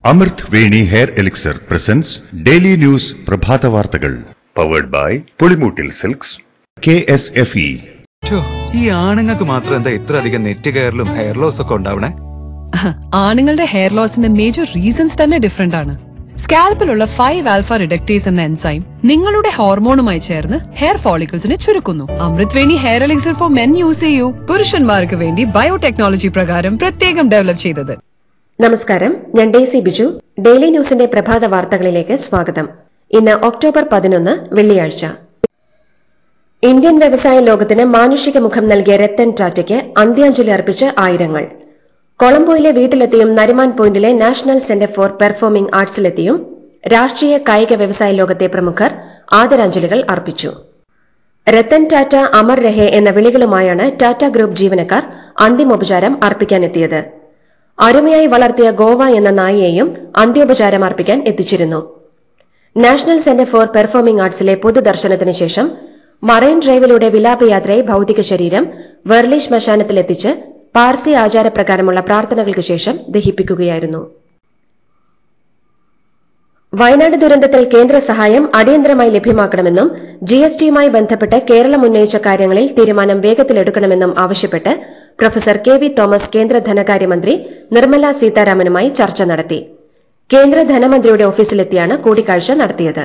അമൃത് Veni hair elixir presents daily news പ്രഭാത വാർത്തകൾ powered by Pulimoottil silks K S F E ഛോ, ഈ ആണുങ്ങൾക്ക് മാത്രം എന്താ ഇത്ര അധികം നെറ്റ് കയറലും ഹെയർ ലോസ് ഒക്കെ ഉണ്ടാവണേ ആണുങ്ങളുടെ ഹെയർ ലോസിന്റെ മേജർ റീസൺസ് തന്നെ ഡിഫറെന്റ് ആണ് സ്കാൽപ്പിലുള്ള ഫൈവ് ആൽഫ റിഡക്ടേസ് എന്ന എൻസൈം നിങ്ങളുടെ ഹോർമോണുമായി ചേർന്ന് ഹെയർ ഫോളിക്കിൾസിനെ ചുരുക്കുന്നു Amrit Veni hair elixir for men use ചെയ്യൂ പുരുഷന്മാർക്ക് വേണ്ടി ബയോടെക്നോളജി പ്രകാരം പ്രത്യേകം ഡെവലപ്പ് ചെയ്തത് നമസ്കാരം ഞാൻ ഡേസി ബിജു ഡെയിലി ന്യൂസിന്റെ പ്രഭാത വാർത്തകളിലേക്ക് സ്വാഗതം ഇന്ന് ഒക്ടോബർ പതിനൊന്ന് വെള്ളിയാഴ്ച ഇന്ത്യൻ വ്യവസായ ലോകത്തിന് മാനുഷിക മുഖം നൽകിയ രത്തൻ ടാറ്റയ്ക്ക് അന്ത്യാഞ്ജലി അർപ്പിച്ച് ആയിരങ്ങൾ കൊളംബോയിലെ വീട്ടിലെത്തിയും നരിമാൻ പോയിന്റിലെ നാഷണൽ സെന്റർ ഫോർ പെർഫോമിംഗ് ആർട്സിലെത്തിയും രാഷ്ട്രീയ കായിക വ്യവസായ ലോകത്തെ പ്രമുഖർ ആദരാഞ്ജലികൾ അർപ്പിച്ചു രത്തൻ ടാറ്റ അമർ രഹെ എന്ന വിളികളുമായാണ് ടാറ്റ ഗ്രൂപ്പ് ജീവനക്കാർ അന്തിമോപചാരം അർപ്പിക്കാനെത്തിയത് അരുമയായി വളർത്തിയ ഗോവ എന്ന നായയെയും അന്ത്യോപചാരം അർപ്പിക്കാൻ എത്തിച്ചിരുന്നു നാഷണൽ സെന്റർ ഫോർ പെർഫോമിംഗ് ആർട്സിലെ പൊതുദർശനത്തിന് ശേഷം മറൈൻ ഡ്രൈവിലൂടെ വിലാപയാത്രയെ ഭൌതിക ശരീരം വെർലി ശ്മശാനത്തിലെത്തിച്ച് പാർസി ആചാരപ്രകാരമുള്ള പ്രാർത്ഥനകൾക്ക് ശേഷം ദഹിപ്പിക്കുകയായിരുന്നു വയനാട് ദുരന്തത്തിൽ കേന്ദ്ര സഹായം അടിയന്തരമായി ലഭ്യമാക്കണമെന്നും ജി എസ് ടിയുമായി ബന്ധപ്പെട്ട് കേരളം ഉന്നയിച്ച കാര്യങ്ങളിൽ തീരുമാനം വേഗത്തിലെടുക്കണമെന്നും ആവശ്യപ്പെട്ട് പ്രൊഫസർ കെ വി തോമസ് കേന്ദ്ര ധനകാര്യമന്ത്രി നിർമ്മല സീതാരാമനുമായി ചർച്ച നടത്തി കേന്ദ്ര ധനമന്ത്രിയുടെ ഓഫീസിലെത്തിയാണ് കൂടിക്കാഴ്ച നടത്തിയത്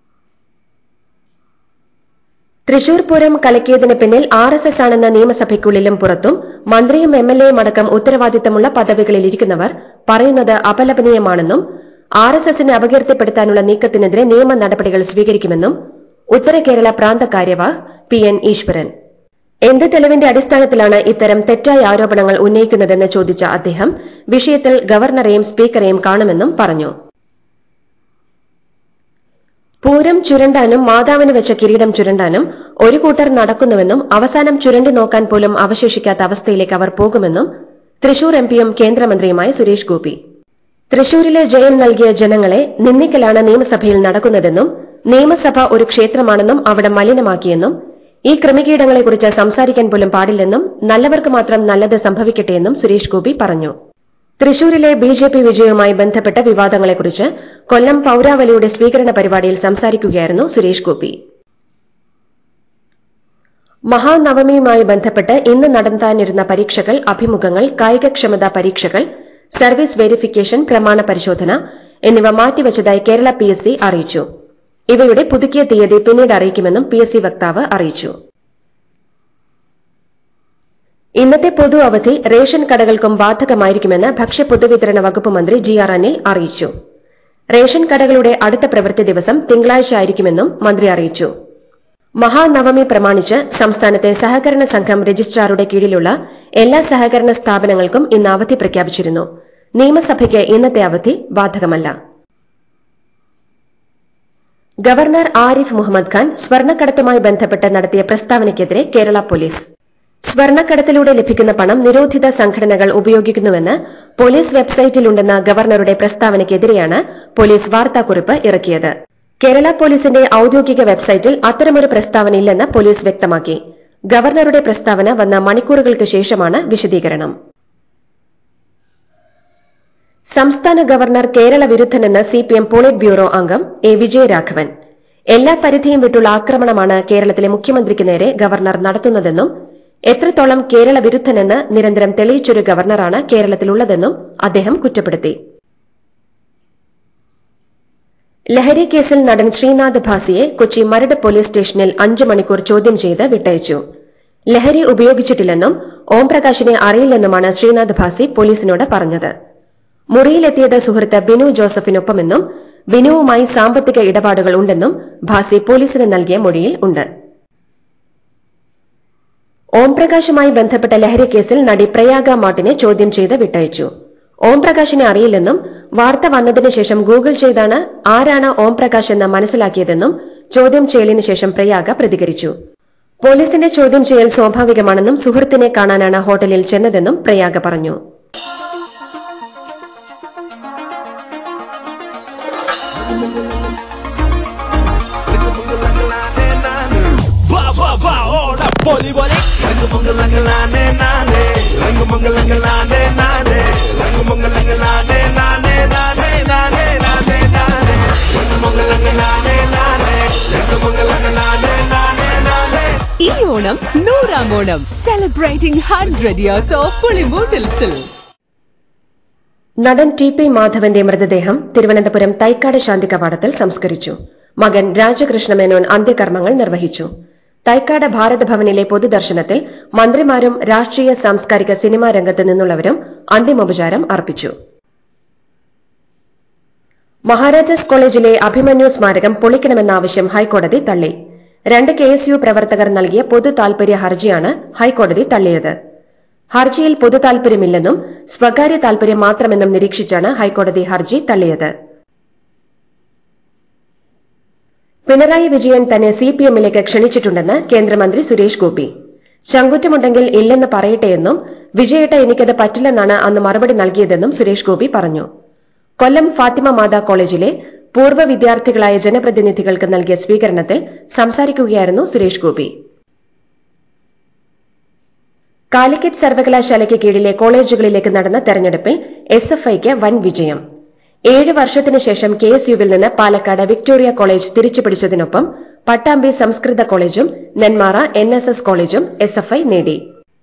തൃശൂർ പൂരം കലക്കിയതിന് പിന്നിൽ ആർ എസ് എസ് ആണെന്ന നിയമസഭയ്ക്കുള്ളിലും പുറത്തും മന്ത്രിയും എം എൽ എയും അടക്കം ഉത്തരവാദിത്തമുള്ള പദവികളിൽ ഇരിക്കുന്നവർ പറയുന്നത് അപലപനീയമാണെന്നും ആർ എസ് എസിനെ അപകീർത്തിപ്പെടുത്താനുള്ള നീക്കത്തിനെതിരെ നിയമ നടപടികൾ സ്വീകരിക്കുമെന്നും ഉത്തര കേരള പ്രാന്ത കാര്യവാഹ് പി എൻ ഈശ്വരൻ എന്ത് തെളിവിന്റെ അടിസ്ഥാനത്തിലാണ് ഇത്തരം തെറ്റായ ആരോപണങ്ങൾ ഉന്നയിക്കുന്നതെന്ന് ചോദിച്ച അദ്ദേഹം വിഷയത്തിൽ ഗവർണറെയും സ്പീക്കറെയും കാണുമെന്നും പറഞ്ഞു പൂരം ചുരണ്ടാനും മാതാവിന് വെച്ച കിരീടം ചുരണ്ടാനും ഒരു കൂട്ടർ നടക്കുന്നുവെന്നും അവസാനം ചുരണ്ടു നോക്കാൻ പോലും അവശേഷിക്കാത്ത അവസ്ഥയിലേക്ക് അവർ പോകുമെന്നും തൃശൂർ എംപിയും കേന്ദ്രമന്ത്രിയുമായ സുരേഷ് ഗോപി തൃശൂരിലെ ജയം നൽകിയ ജനങ്ങളെ നിന്ദിക്കലാണ് നിയമസഭയിൽ നടക്കുന്നതെന്നും നിയമസഭ ഒരു ക്ഷേത്രമാണെന്നും അവിടെ മലിനമാക്കിയെന്നും ഈ ക്രമകീടങ്ങളെക്കുറിച്ച് സംസാരിക്കാൻ പോലും പാടില്ലെന്നും നല്ലവർക്ക് മാത്രം നല്ലത് സംഭവിക്കട്ടെയെന്നും സുരേഷ് ഗോപി പറഞ്ഞു തൃശൂരിലെ ബി ജെ പി വിജയവുമായി ബന്ധപ്പെട്ട വിവാദങ്ങളെക്കുറിച്ച് കൊല്ലം പൌരാവലിയുടെ സ്വീകരണ പരിപാടിയിൽ സംസാരിക്കുകയായിരുന്നു സുരേഷ് ഗോപി മഹാനവമിയുമായി ബന്ധപ്പെട്ട് ഇന്ന് നടത്താനിരുന്ന പരീക്ഷകൾ അഭിമുഖങ്ങൾ കായികക്ഷമതാ പരീക്ഷകൾ സർവീസ് വെരിഫിക്കേഷൻ പ്രമാണ പരിശോധന എന്നിവ മാറ്റിവച്ചതായി കേരള പി എസ് സി അറിയിച്ചു ഇവയുടെ പുതുക്കിയ തീയതി പിന്നീട് അറിയിക്കുമെന്നും പി എസ് സി വക്താവ് അറിയിച്ചു ഇന്നത്തെ പൊതു അവധി റേഷൻ കടകൾക്കും ബാധകമായിരിക്കുമെന്ന് ഭക്ഷ്യ പൊതുവിതരണ വകുപ്പ് മന്ത്രി ജി ആർ അനിൽ അറിയിച്ചു റേഷൻ കടകളുടെ അടുത്ത പ്രവൃത്തി ദിവസം തിങ്കളാഴ്ച ആയിരിക്കുമെന്നും മന്ത്രി അറിയിച്ചു മഹാനവമി പ്രമാണിച്ച് സംസ്ഥാനത്തെ സഹകരണ സംഘം രജിസ്ട്രാറുടെ കീഴിലുള്ള എല്ലാ സഹകരണ സ്ഥാപനങ്ങൾക്കും ഇന്ന് അവധി പ്രഖ്യാപിച്ചിരുന്നു നിയമസഭയ്ക്ക് ഇന്നത്തെ അവധി ബാധകമല്ല ഗവർണർ ആരിഫ് മുഹമ്മദ് ഖാൻ സ്വർണ്ണക്കടത്തുമായി ബന്ധപ്പെട്ട് നടത്തിയ പ്രസ്താവനയ്ക്കെതിരെ കേരള പോലീസ് സ്വർണ്ണക്കടത്തിലൂടെ ലഭിക്കുന്ന പണം നിരോധിത സംഘടനകൾ ഉപയോഗിക്കുന്നുവെന്ന് പോലീസ് വെബ്സൈറ്റിലുണ്ടെന്ന ഗവർണറുടെ പ്രസ്താവനയ്ക്കെതിരെയാണ് പോലീസ് വാർത്താക്കുറിപ്പ് ഇറക്കിയത് കേരള പോലീസിന്റെ ഔദ്യോഗിക വെബ്സൈറ്റിൽ അത്തരമൊരു പ്രസ്താവനയില്ലെന്ന് പോലീസ് വ്യക്തമാക്കി ഗവർണറുടെ പ്രസ്താവന വന്ന മണിക്കൂറുകൾക്ക് ശേഷമാണ് വിശദീകരണം സംസ്ഥാന ഗവർണർ കേരള വിരുദ്ധനെന്ന് സിപിഎം പോളിറ്റ് ബ്യൂറോ അംഗം എ വിജയരാഘവൻ എല്ലാ പരിധിയും വിട്ടുള്ള ആക്രമണമാണ് കേരളത്തിലെ മുഖ്യമന്ത്രിക്ക് നേരെ ഗവർണർ നടത്തുന്നതെന്നും എത്രത്തോളം കേരള വിരുദ്ധനെന്ന് നിരന്തരം തെളിയിച്ചൊരു ഗവർണറാണ് കേരളത്തിലുള്ളതെന്നും അദ്ദേഹം കുറ്റപ്പെടുത്തി ലഹരി കേസിൽ നടൻ ശ്രീനാഥ് ഭാസിയെ കൊച്ചി മരട് പോലീസ് സ്റ്റേഷനിൽ അഞ്ചു മണിക്കൂർ ചോദ്യം ചെയ്ത് വിട്ടയച്ചു ലഹരി ഉപയോഗിച്ചിട്ടില്ലെന്നും ഓംപ്രകാശിനെ അറിയില്ലെന്നുമാണ് ശ്രീനാഥ് ഭാസി പോലീസിനോട് പറഞ്ഞത് മുറിയിലെത്തിയത് സുഹൃത്ത് ബിനു ജോസഫിനൊപ്പമെന്നും ബിനുവുമായി സാമ്പത്തിക ഇടപാടുകൾ ഉണ്ടെന്നും ഭാസി പോലീസിന് നൽകിയ മൊഴിയിൽ ഉണ്ട് ഓംപ്രകാശുമായി ബന്ധപ്പെട്ട ലഹരി കേസിൽ നടി പ്രയാഗ മാട്ടിനെ ചോദ്യം ചെയ്ത് വിട്ടയച്ചു ഓംപ്രകാശിനെ അറിയില്ലെന്നും വാർത്ത വന്നതിന് ശേഷം ഗൂഗിൾ ചെയ്താണ് ആരാണ് ഓംപ്രകാശ് എന്ന് മനസ്സിലാക്കിയതെന്നും ചോദ്യം ചെയ്യലിന് ശേഷം പ്രയാഗ പ്രതികരിച്ചു പോലീസിന്റെ ചോദ്യം ചെയ്യൽ സ്വാഭാവികമാണെന്നും സുഹൃത്തിനെ കാണാനാണ് ഹോട്ടലിൽ ചെന്നതെന്നും പ്രയാഗ പറഞ്ഞു Va va va ora boli boli Rangu munga langa lane nane Rangu munga langa lane nane Rangu munga langa lane nane nane Onam നൂറാം Onam celebrating hundred years of Pulimoottil silks നടൻ ടി പി മാധവന്റെ മൃതദേഹം തിരുവനന്തപുരം തൈക്കാട് ശാന്തി കവാടത്തിൽ സംസ്കരിച്ചു മകൻ രാജകൃഷ്ണ മേനോൻ അന്ത്യകർമ്മങ്ങൾ നിർവഹിച്ചു തൈക്കാട് ഭാരത് ഭവനിലെ പൊതുദർശനത്തിൽ മന്ത്രിമാരും രാഷ്ട്രീയ സാംസ്കാരിക സിനിമാ രംഗത്ത് നിന്നുള്ളവരും അന്തിമോപചാരം അർപ്പിച്ചു മഹാരാജാസ് കോളേജിലെ അഭിമന്യു സ്മാരകം പൊളിക്കണമെന്ന ആവശ്യം ഹൈക്കോടതി തള്ളി രണ്ട് കെ എസ് യു പ്രവർത്തകർ നൽകിയ പൊതു താൽപര്യ ഹർജിയാണ് ഹൈക്കോടതി തള്ളിയത് ഹർജിയിൽ പൊതു താൽപര്യമില്ലെന്നും സ്വകാര്യ താൽപര്യം മാത്രമെന്നും നിരീക്ഷിച്ചാണ് ഹൈക്കോടതി ഹർജി തള്ളിയത് പിണറായി വിജയൻ തന്നെ സി പി എമ്മിലേക്ക് ക്ഷണിച്ചിട്ടുണ്ടെന്ന് കേന്ദ്രമന്ത്രി സുരേഷ് ഗോപി ചങ്കുറ്റമുണ്ടെങ്കിൽ ഇല്ലെന്ന് പറയട്ടെയെന്നും വിജയേട്ട എനിക്കത് പറ്റില്ലെന്നാണ് അന്ന് മറുപടി നൽകിയതെന്നും സുരേഷ് ഗോപി പറഞ്ഞു കൊല്ലം ഫാത്തിമ മാതാ കോളേജിലെ പൂർവ്വ വിദ്യാർത്ഥികളായ ജനപ്രതിനിധികൾക്ക് നൽകിയ സ്വീകരണത്തിൽ സംസാരിക്കുകയായിരുന്നു സുരേഷ് ഗോപി കാലിക്കറ്റ് സർവകലാശാലയ്ക്ക് കീഴിലെ കോളേജുകളിലേക്ക് നടന്ന തെരഞ്ഞെടുപ്പിൽ എസ് എഫ് ഐക്ക് വൻ വിജയം ഏഴ് വർഷത്തിനു ശേഷം കെ എസ് യുവിൽ നിന്ന് പാലക്കാട് വിക്ടോറിയ കോളേജ് തിരിച്ചുപിടിച്ചതിനൊപ്പം പട്ടാമ്പി സംസ്കൃത കോളേജും നെന്മാറ എൻ എസ് എസ് കോളേജും എസ് എഫ് ഐ നേടി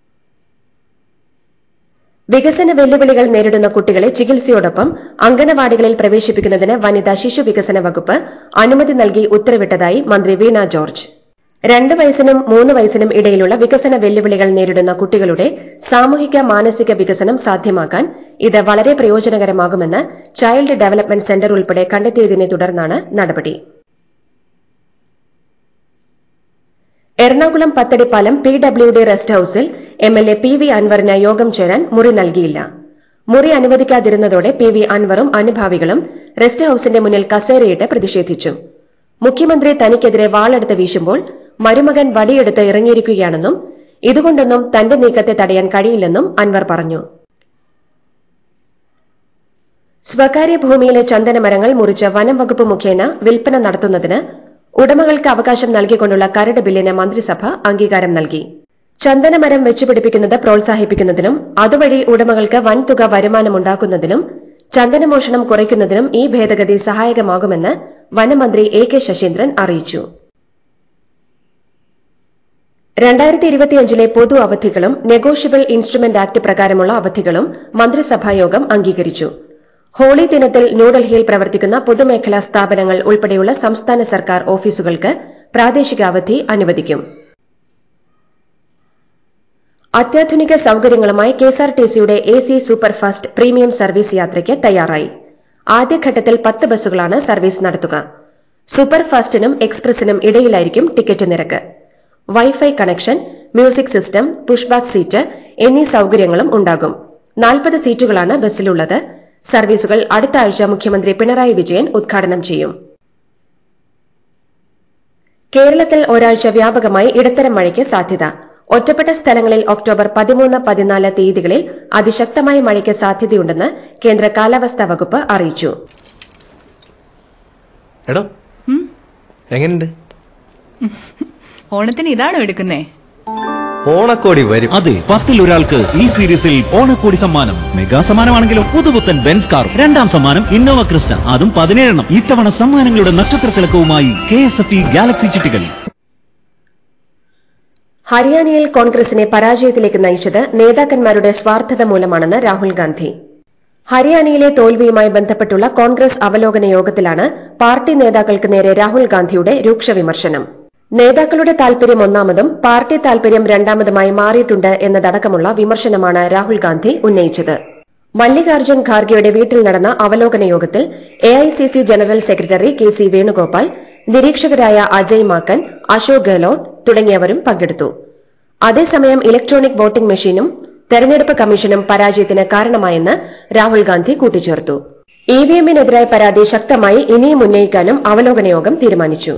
വികസന വെല്ലുവിളികൾ നേരിടുന്ന കുട്ടികളെ ചികിത്സയോടൊപ്പം അങ്കണവാടികളിൽ പ്രവേശിപ്പിക്കുന്നതിന് വനിതാ ശിശു വികസന വകുപ്പ് അനുമതി നൽകി ഉത്തരവിട്ടതായി മന്ത്രി വീണ ജോർജ് രണ്ട് വയസ്സിനും മൂന്ന് വയസ്സിനും ഇടയിലുള്ള വികസന വെല്ലുവിളികൾ നേരിടുന്ന കുട്ടികളുടെ സാമൂഹിക മാനസിക വികസനം സാധ്യമാക്കാൻ ഇത് വളരെ പ്രയോജനകരമാകുമെന്ന് ചൈൽഡ് ഡെവലപ്മെന്റ് സെന്റർ ഉൾപ്പെടെ കണ്ടെത്തിയതിനെ തുടർന്നാണ് നടപടി Ernakulam Pathadipalam P W D rest ഹൌസിൽ M L A P V അൻവറിന് യോഗം ചേരാൻ മുറി നൽകിയില്ല മുറി അനുവദിക്കാതിരുന്നതോടെ പി വി അൻവറും അനുഭാവികളും റെസ്റ്റ് ഹൌസിന്റെ മുന്നിൽ കസേരയിട്ട് പ്രതിഷേധിച്ചു മുഖ്യമന്ത്രി തനിക്കെതിരെ വാളെടുത്ത് വീശുമ്പോൾ മരുമകൻ വടിയെടുത്ത് ഇറങ്ങിയിരിക്കുകയാണെന്നും ഇതുകൊണ്ടൊന്നും തന്റെ നീക്കത്തെ തടയാൻ കഴിയില്ലെന്നും അൻവർ പറഞ്ഞു സ്വകാര്യ ഭൂമിയിലെ ചന്ദനമരങ്ങൾ മുറിച്ച് വനം വകുപ്പ് മുഖേന വിൽപ്പന നടത്തുന്നതിന് ഉടമകൾക്ക് അവകാശം നൽകിക്കൊണ്ടുള്ള കരട് ബില്ലിന് മന്ത്രിസഭ അംഗീകാരം നൽകി ചന്ദനമരം വെച്ചുപിടിപ്പിക്കുന്നത് പ്രോത്സാഹിപ്പിക്കുന്നതിനും അതുവഴി ഉടമകൾക്ക് വൻതുക വരുമാനമുണ്ടാക്കുന്നതിനും ചന്ദനമോഷണം കുറയ്ക്കുന്നതിനും ഈ ഭേദഗതി സഹായകമാകുമെന്ന് വനമന്ത്രി എ കെ ശശീന്ദ്രൻ അറിയിച്ചു രണ്ടായിരത്തി ഇരുപത്തിയഞ്ചിലെ പൊതു അവധികളും നെഗോഷ്യബിൾ ഇൻസ്ട്രുമെന്റ് ആക്ട് പ്രകാരമുള്ള അവധികളും മന്ത്രിസഭായോഗം അംഗീകരിച്ചു ഹോളി ദിനത്തിൽ ന്യൂഡൽഹിയിൽ പ്രവർത്തിക്കുന്ന പൊതുമേഖലാ സ്ഥാപനങ്ങൾ ഉൾപ്പെടെയുള്ള സംസ്ഥാന സർക്കാർ ഓഫീസുകൾക്ക് പ്രാദേശിക അവധി അനുവദിക്കും അത്യാധുനിക സൌകര്യങ്ങളുമായി കെഎസ്ആർടിസിയുടെ A C superfast premium service യാത്രയ്ക്ക് തയ്യാറായി ആദ്യഘട്ടത്തിൽ പത്ത് ബസ്സുകളാണ് സർവീസ് നടത്തുക സൂപ്പർഫാസ്റ്റിനും എക്സ്പ്രസിനും ഇടയിലായിരിക്കും ടിക്കറ്റ് നിരക്ക് wifi connection music system pushback seat എന്നീ സൌകര്യങ്ങളും ഉണ്ടാകും നാൽപ്പത് സീറ്റുകളാണ് ബസ്സിലുള്ളത് സർവീസുകൾ അടുത്ത ആഴ്ച മുഖ്യമന്ത്രി പിണറായി വിജയൻ ഉദ്ഘാടനം ചെയ്യും കേരളത്തിൽ ഒരാഴ്ച വ്യാപകമായി ഇടത്തരം മഴയ്ക്ക് സാധ്യത ഒറ്റപ്പെട്ട സ്ഥലങ്ങളിൽ ഒക്ടോബർ പതിമൂന്ന് പതിനാല് തീയതികളിൽ അതിശക്തമായ മഴയ്ക്ക് സാധ്യതയുണ്ടെന്ന് കേന്ദ്ര കാലാവസ്ഥാ വകുപ്പ് അറിയിച്ചു എടോ എങ്ങനെയുണ്ട് ഓണത്തിന് ഇതാണോ എടുക്കുന്നേ ഓണക്കോടി വരും അതെ പത്തിൽ ഒരാൾക്ക് ഈ സീരീസിൽ ഓണക്കോടി സമ്മാനം മെഗാ സമ്മാനമാണെങ്കിലും പുതുപുത്തൻ ബെൻസ് കാർ രണ്ടാം സമ്മാനം ഇന്നോവ ക്രിസ്റ്റ അതും പതിനേഴെണ്ണം ഇത്തവണ സമ്മാനങ്ങളുടെ നക്ഷത്ര തിളക്കവുമായി K S F E galaxy ചിട്ടികൾ ഹരിയാനയിൽ കോൺഗ്രസിനെ പരാജയത്തിലേക്ക് നയിച്ചത് നേതാക്കന്മാരുടെ സ്വാർത്ഥത മൂലമാണെന്ന് രാഹുൽ ഗാന്ധി ഹരിയാനയിലെ തോൽവിയുമായി ബന്ധപ്പെട്ടുള്ള കോൺഗ്രസ് അവലോകന യോഗത്തിലാണ് പാർട്ടി നേതാക്കൾക്ക് നേരെ രാഹുൽ ഗാന്ധിയുടെ രൂക്ഷ വിമർശനം നേതാക്കളുടെ താൽപര്യം ഒന്നാമതും പാർട്ടി താൽപര്യം രണ്ടാമതുമായി മാറിയിട്ടുണ്ട് എന്നതടക്കമുള്ള വിമർശനമാണ് രാഹുൽ ഗാന്ധി ഉന്നയിച്ചത് മല്ലികാർജ്ജുൻ ഖാർഗെയുടെ വീട്ടിൽ നടന്ന അവലോകന യോഗത്തിൽ AICC general secretary K C Venugopal നിരീക്ഷകരായ അജയ് മാക്കൻ അശോക് ഗെഹ്ലോട്ട് തുടങ്ങിയവരും പങ്കെടുത്തു അതേസമയം ഇലക്ട്രോണിക് വോട്ടിംഗ് മെഷീനും തെരഞ്ഞെടുപ്പ് കമ്മീഷനും പരാജയത്തിന് കാരണമായെന്ന് രാഹുൽ ഗാന്ധി കൂട്ടിച്ചേർത്തു ഇവിഎമ്മിനെതിരായ പരാതി ശക്തമായി ഇനിയും ഉന്നയിക്കാനും അവലോകന യോഗം തീരുമാനിച്ചു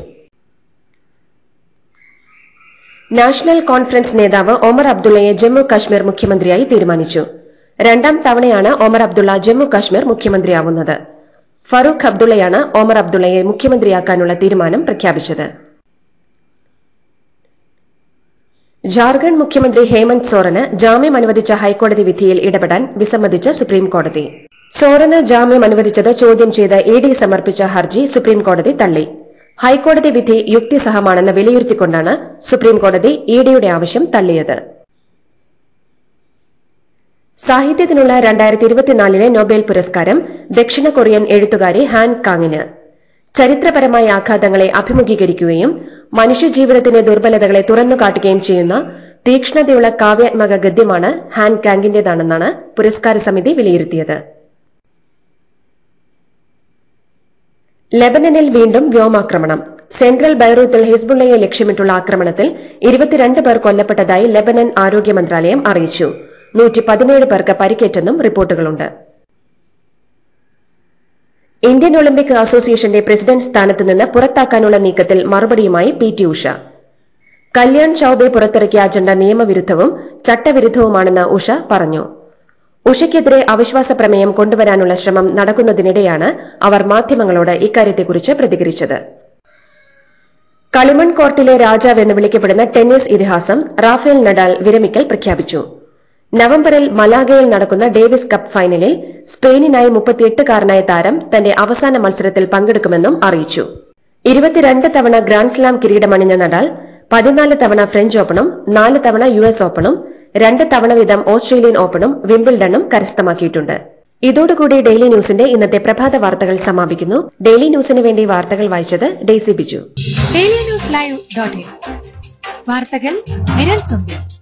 നാഷണൽ കോൺഫറൻസ് നേതാവ് ഒമർ അബ്ദുള്ളയെ ജമ്മു കാശ്മീർ മുഖ്യമന്ത്രിയായി തീരുമാനിച്ചു രണ്ടാം തവണയാണ് ഒമർ അബ്ദുള്ള ജമ്മു കാശ്മീർ മുഖ്യമന്ത്രിയാവുന്നത് ഫറൂഖ് അബ്ദുള്ളയാണ് ഒമർ അബ്ദുള്ളയെ മുഖ്യമന്ത്രിയാക്കാനുള്ള തീരുമാനം പ്രഖ്യാപിച്ചത് ജാർഖണ്ഡ് മുഖ്യമന്ത്രി ഹേമന്ത് സോറന് ജാമ്യം അനുവദിച്ച ഹൈക്കോടതി വിധിയിൽ ഇടപെടാൻ വിസമ്മതിച്ച് സുപ്രീംകോടതി സോറന് ജാമ്യം അനുവദിച്ചത് ചോദ്യം ചെയ്ത് ഇ ഡി സമർപ്പിച്ച ഹർജി സുപ്രീംകോടതി തള്ളി ഹൈക്കോടതി വിധി യുക്തിസഹമാണെന്ന് വിലയിരുത്തിക്കൊണ്ടാണ് സുപ്രീംകോടതി ഇഡിയുടെ ആവശ്യം തള്ളിയത് സാഹിത്യത്തിനുള്ള രണ്ടായിരത്തി ഇരുപത്തിനാലിലെ നൊബേൽ പുരസ്കാരം ദക്ഷിണ കൊറിയൻ എഴുത്തുകാരി ഹാൻ കാങ്ങിന് ചരിത്രപരമായ ആഘാതങ്ങളെ അഭിമുഖീകരിക്കുകയും മനുഷ്യജീവിതത്തിന്റെ ദുർബലതകളെ തുറന്നു കാട്ടുകയും ചെയ്യുന്ന തീക്ഷ്ണതയുള്ള കാവ്യാത്മക ഗദ്യമാണ് ഹാൻ കാങ്ങിന്റേതാണെന്നാണ് പുരസ്കാര സമിതി വിലയിരുത്തിയത് ലെബനനിൽ വീണ്ടും വ്യോമാക്രമണം സെൻട്രൽ ബൈറൂത്തിൽ ഹിസ്ബുള്ളയെ ലക്ഷ്യമിട്ടുള്ള ആക്രമണത്തിൽ ഇരുപത്തിരണ്ട് പേർ കൊല്ലപ്പെട്ടതായി ലെബനൻ ആരോഗ്യ മന്ത്രാലയം അറിയിച്ചു നൂറ്റി പതിനേഴ് പേർക്ക് പരിക്കേറ്റെന്നും റിപ്പോർട്ടുകളുണ്ട് ഇന്ത്യൻ ഒളിമ്പിക് അസോസിയേഷന്റെ പ്രസിഡന്റ് സ്ഥാനത്തുനിന്ന് പുറത്താക്കാനുള്ള നീക്കത്തിൽ മറുപടിയുമായി പി ടി ഉഷ കല്യാൺ ചൌബെ പുറത്തിറക്കിയ അജണ്ട നിയമവിരുദ്ധവും ചട്ടവിരുദ്ധവുമാണെന്ന് ഉഷ പറഞ്ഞു ഉഷയ്ക്കെതിരെ അവിശ്വാസ പ്രമേയം കൊണ്ടുവരാനുള്ള ശ്രമം നടക്കുന്നതിനിടെയാണ് അവർ മാധ്യമങ്ങളോട് ഇക്കാര്യത്തെക്കുറിച്ച് പ്രതികരിച്ചത് കളിമൺ കോർട്ടിലെ രാജാവ് എന്ന് വിളിക്കപ്പെടുന്ന ടെന്നീസ് ഇതിഹാസം റാഫേൽ നഡാൽ വിരമിക്കൽ പ്രഖ്യാപിച്ചു നവംബറിൽ മലാഗയിൽ നടക്കുന്ന ഡേവിസ് കപ്പ് ഫൈനലിൽ സ്പെയിനിനായി മുപ്പത്തിയെട്ടുകാരനായ താരം തന്റെ അവസാന മത്സരത്തിൽ പങ്കെടുക്കുമെന്നും അറിയിച്ചു ഇരുപത്തിരണ്ട് തവണ ഗ്രാൻഡ്സ്ലാം കിരീടമണിഞ്ഞ നഡാൽ പതിനാല് തവണ ഫ്രഞ്ച് ഓപ്പണും നാല് തവണ യു എസ് ഓപ്പണും രണ്ട് തവണ വീതം ഓസ്ട്രേലിയൻ ഓപ്പണും വിംബിൾഡണും കരസ്ഥമാക്കിയിട്ടുണ്ട് ഇതോടുകൂടി ഡെയിലി ന്യൂസിന്റെ ഇന്നത്തെ പ്രഭാത വാർത്തകൾ സമാപിക്കുന്നു ഡെയിലി ന്യൂസിന് വേണ്ടി വാർത്തകൾ വായിച്ചത് Daisy Biju daily news live dot in വാർത്തകൾ വിരൽ തുമ്പിൽ